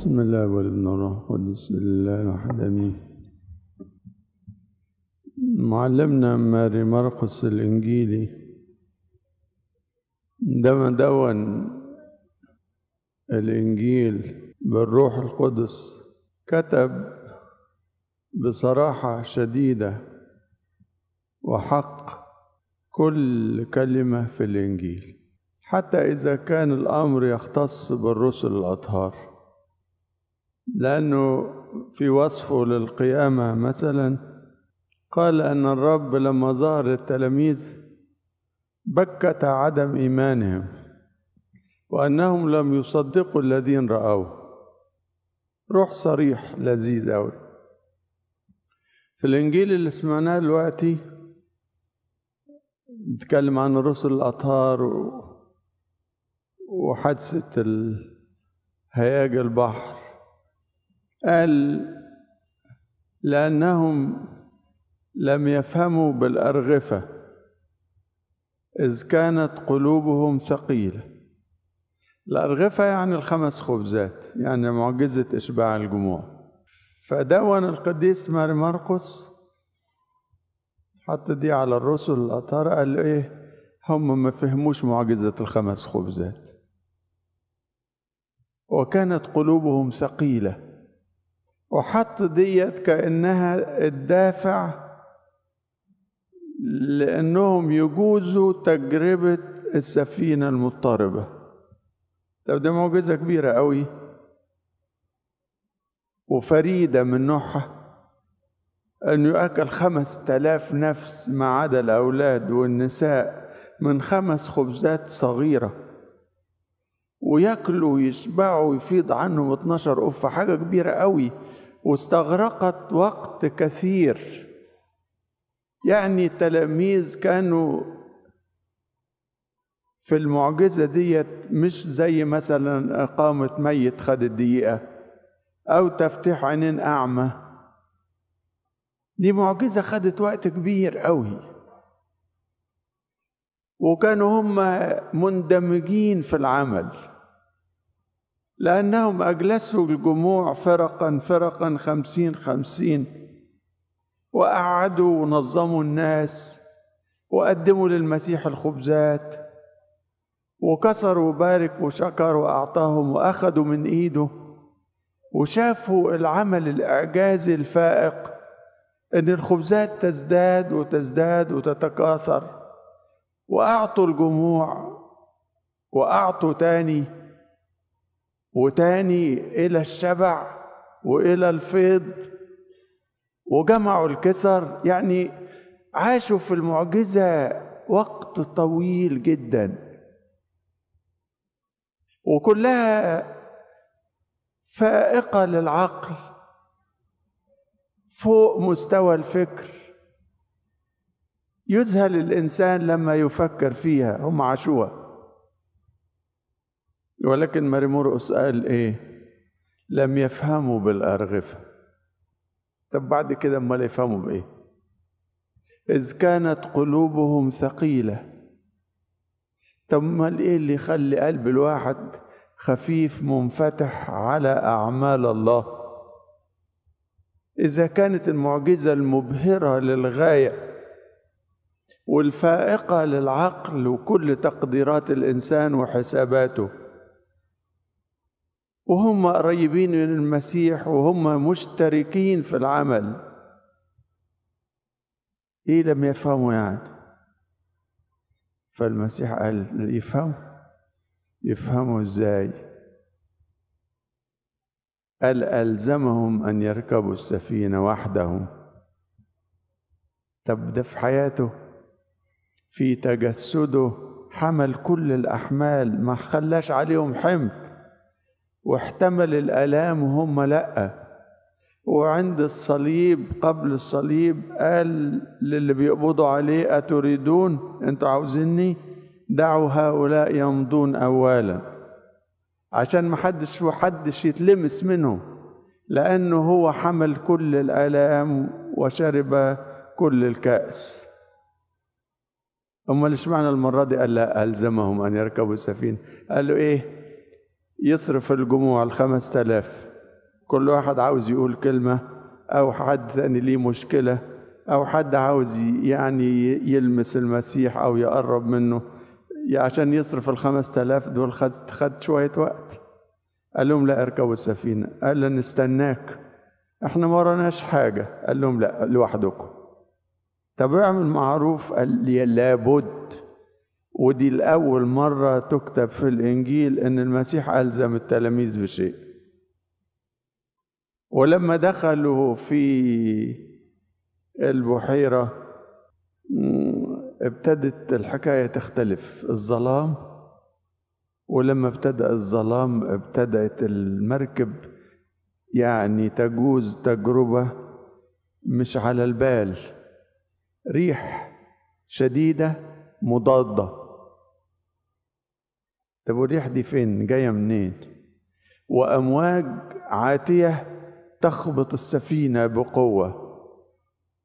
بسم الله والابن والروح القدس الله الواحد امين معلمنا ماري مرقس الانجيلي عندما دون الانجيل بالروح القدس كتب بصراحه شديده وحق كل كلمه في الانجيل حتى اذا كان الامر يختص بالرسل الاطهار لأنه في وصفه للقيامة مثلا قال أن الرب لما ظهر للتلاميذ بكت عدم إيمانهم وأنهم لم يصدقوا الذين رأوه روح صريح لذيذ أوي في الإنجيل اللي سمعناه دلوقتي بيتكلم عن الرسل الأطهار وحادثة هياج البحر قال لأنهم لم يفهموا بالأرغفة إذ كانت قلوبهم ثقيلة الأرغفة يعني الخمس خبزات يعني معجزة إشباع الجموع فدون القديس ماري مرقس حط دي على الرسل الأطهار قال إيه هم ما فهموش معجزة الخمس خبزات وكانت قلوبهم ثقيله وحط ديت كأنها الدافع لأنهم يجوزوا تجربة السفينة المضطربة طب دي معجزة كبيرة قوي وفريدة من نوعها أن يؤكل خمس تلاف نفس ما عدا الأولاد والنساء من خمس خبزات صغيرة وياكلوا ويشبعوا ويفيض عنهم 12 قفة حاجة كبيرة قوي واستغرقت وقت كثير يعني التلاميذ كانوا في المعجزة ديت مش زي مثلا إقامة ميت خدت دقيقة أو تفتيح عينين أعمى دي معجزة خدت وقت كبير قوي وكانوا هم مندمجين في العمل لأنهم أجلسوا الجموع فرقا فرقا خمسين خمسين وقعدوا ونظموا الناس وقدموا للمسيح الخبزات وكسروا وبارك وشكر وأعطاهم وأخذوا من إيده وشافوا العمل الإعجازي الفائق إن الخبزات تزداد وتزداد وتتكاثر وأعطوا الجموع وأعطوا تاني وتاني إلى الشبع وإلى الفيض وجمعوا الكسر يعني عاشوا في المعجزة وقت طويل جدا وكلها فائقة للعقل فوق مستوى الفكر يذهل الإنسان لما يفكر فيها هم عاشوها ولكن ماري مرقس قال ايه لم يفهموا بالارغفه طب بعد كده امال يفهموا بايه اذ كانت قلوبهم ثقيله طب امال ايه اللي يخلي قلب الواحد خفيف منفتح على اعمال الله اذا كانت المعجزه المبهره للغايه والفائقه للعقل وكل تقديرات الانسان وحساباته وهم قريبين من المسيح وهم مشتركين في العمل ايه لم يفهموا يعني فالمسيح قال يفهموا يفهموا ازاي قال ألزمهم أن يركبوا السفينة وحدهم طب ده في حياته في تجسده حمل كل الأحمال ما خلاش عليهم حمل واحتمل الآلام وهم لأ وعند الصليب قبل الصليب قال للي بيقبضوا عليه أتريدون أنتوا عاوزيني دعوا هؤلاء يمضون أولا عشان ما حدش وحدش يتلمس منهم لأنه هو حمل كل الآلام وشرب كل الكأس أمال اشمعنى المرة دي قال لا ألزمهم أن يركبوا السفينة قال له إيه يصرف الجموع الخمس تلاف كل واحد عاوز يقول كلمة أو حد ثاني ليه مشكلة أو حد عاوز يعني يلمس المسيح أو يقرب منه عشان يصرف الخمس تلاف دول خد, خد شوية وقت قال لهم لا اركبوا السفينة قال له نستناك احنا ما وراناش حاجة قال لهم لا لوحدكم طب اعمل معروف قال لي لابد ودي الأول مرة تكتب في الإنجيل إن المسيح ألزم التلاميذ بشيء ولما دخلوا في البحيرة ابتدت الحكاية تختلف الظلام ولما ابتدأ الظلام ابتدأت المركب يعني تجوز تجربة مش على البال ريح شديدة مضادة طب والريح دي فين جاية منين وأمواج عاتية تخبط السفينة بقوة